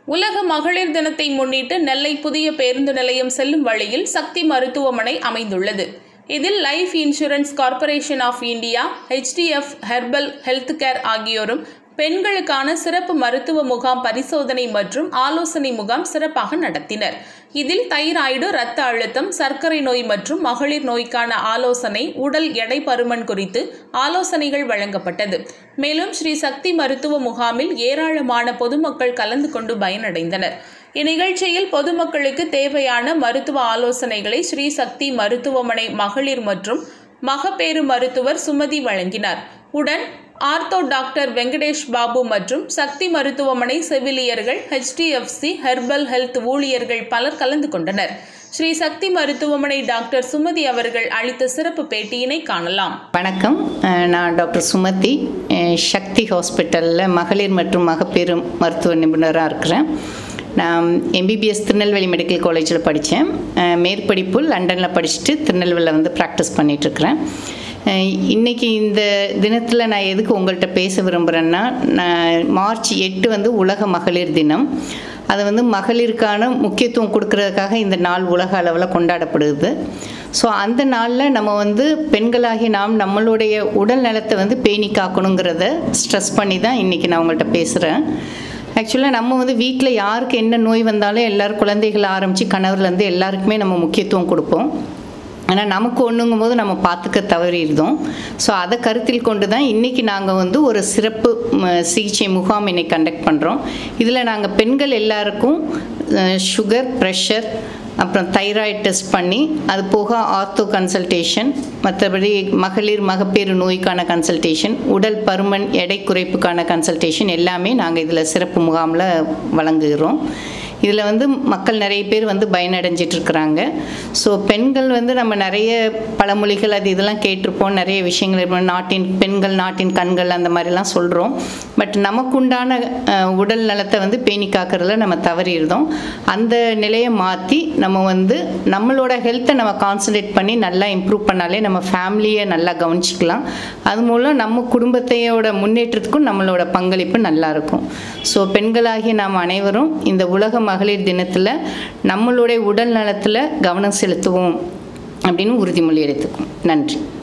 உலக மகளிர் தினத்தை முன்னிட்டு நெல்லை புதிய பேருந்து நிலையம் செல்லும் வழியில் சக்தி மருத்துவமனை அமைந்துள்ளது இதில் Life Insurance Corporation of India HDFC herbal health care ஆகியோரும் பெண்களுக்கான சிறப்பு மருத்துவ முகாம் பரிசோதனை மற்றும் ஆலோசனை முகாம் சிறப்பாக நடத்தினர் இதில் தைராய்டு இரத்த அழுத்தம் சர்க்கரை நோய் மற்றும் மகளிர் நோய்க்கான ஆலோசனை உடல் எடை பருமன் குறித்து ஆலோசனைகள் வழங்கப்பட்டது மேலும் ஸ்ரீ சக்தி மருத்துவ முகாமில் ஏராளமான பொதுமக்கள் கலந்து கொண்டு பயனடைந்தனர் இந்நிகழ்ச்சியில் பொதுமக்களுக்கு தேவையான மருத்துவ ஆலோசனைகளை ஸ்ரீ சக்தி மருத்துவமனை மகளிர் மற்றும் மகப்பேறு மருத்துவர் சுமதி வழங்கினார் உடன் ஆர்த்தோ டாக்டர் வெங்கடேஷ் பாபு மற்றும் சக்தி மருத்துவமனை செவிலியர்கள் ஹெச்டிஎஃப்சி ஹெர்பல் ஹெல்த் ஊழியர்கள் பலர் கலந்து கொண்டனர் ஸ்ரீ சக்தி மருத்துவமனை டாக்டர் சுமதி அவர்கள் அளித்த சிறப்பு பேட்டியினை காணலாம் வணக்கம் அஹ் நான் டாக்டர் சுமதி அஹ் சக்தி ஹாஸ்பிட்டலில் மகளிர் மற்றும் மகப்பேறு மருத்துவ நிபுணராக இருக்கிறேன் நான் எம்பிபிஎஸ் திருநெல்வேலி மெடிக்கல் காலேஜில் படித்தேன் மேற்படிப்பு லண்டனில் படிச்சுட்டு திருநெல்வேலியில் வந்து ப்ராக்டிஸ் பண்ணிகிட்ருக்கிறேன் இன்றைக்கி இந்த தினத்தில் நான் எதுக்கு உங்கள்கிட்ட பேச விரும்புகிறேன்னா நான் மார்ச் எட்டு வந்து உலக மகளிர் தினம் அது வந்து மகளிருக்கான முக்கியத்துவம் கொடுக்கறதுக்காக இந்த நாள் உலக அளவில் கொண்டாடப்படுது ஸோ அந்த நாளில் நம்ம வந்து பெண்களாகி நாம் நம்மளுடைய உடல் நலத்தை வந்து பேணி காக்கணுங்கிறத ஸ்ட்ரெஸ் பண்ணி தான் இன்றைக்கி நான் உங்கள்கிட்ட பேசுகிறேன் ஆக்சுவலாக நம்ம வந்து வீட்டில் யாருக்கு என்ன நோய் வந்தாலும் எல்லோரும் குழந்தைகள் ஆரம்பித்து கணவர்லேருந்து எல்லாருக்குமே நம்ம முக்கியத்துவம் கொடுப்போம் ஆனால் நமக்கு ஒன்றுங்கும் போது நம்ம பார்த்துக்க தவறிடுதோம் ஸோ அதை கருத்தில் கொண்டு தான் இன்றைக்கி நாங்கள் வந்து ஒரு சிறப்பு சிகிச்சை முகாம் இன்னைக்கு கண்டக்ட் பண்ணுறோம் இதில் நாங்கள் பெண்கள் எல்லாருக்கும் சுகர் ப்ரெஷர் அப்புறம் தைராய்டு டெஸ்ட் பண்ணி அது போக ஆர்த்தோ கன்சல்டேஷன் மற்றபடி மகளிர் மகப்பேறு நோய்க்கான கன்சல்டேஷன் உடல் பருமன் எடை குறைப்புக்கான கன்சல்டேஷன் எல்லாமே நாங்கள் இதில் சிறப்பு முகாமில் வழங்குகிறோம் இதில் வந்து மக்கள் நிறைய பேர் வந்து பயனடைஞ்சிட்ருக்குறாங்க ஸோ பெண்கள் வந்து நம்ம நிறைய பழமொழிகள் அது இதெல்லாம் கேட்டிருப்போம் நிறைய விஷயங்கள் இருப்போம் நாட்டின் பெண்கள் நாட்டின் கண்கள் அந்த மாதிரிலாம் சொல்கிறோம் பட் நமக்குண்டான உடல் நலத்தை வந்து பேணி காக்கிறதுல நம்ம தவறிடுதோம் அந்த நிலையை மாற்றி நம்ம வந்து நம்மளோட ஹெல்த்தை நம்ம கான்சன்ட்ரேட் பண்ணி நல்லா இம்ப்ரூவ் பண்ணாலே நம்ம ஃபேமிலியை நல்லா கவனிச்சிக்கலாம் அது மூலம் நம்ம குடும்பத்தையோட முன்னேற்றத்துக்கும் நம்மளோட பங்களிப்பு நல்லாயிருக்கும் ஸோ பெண்களாகிய நாம் அனைவரும் இந்த உலக மகளிர் தினத்தில் நம்மளுடைய உடல் நலத்தில் கவனம் செலுத்துவோம் அப்படின்னு உறுதிமொழி எடுத்துக்கும் நன்றி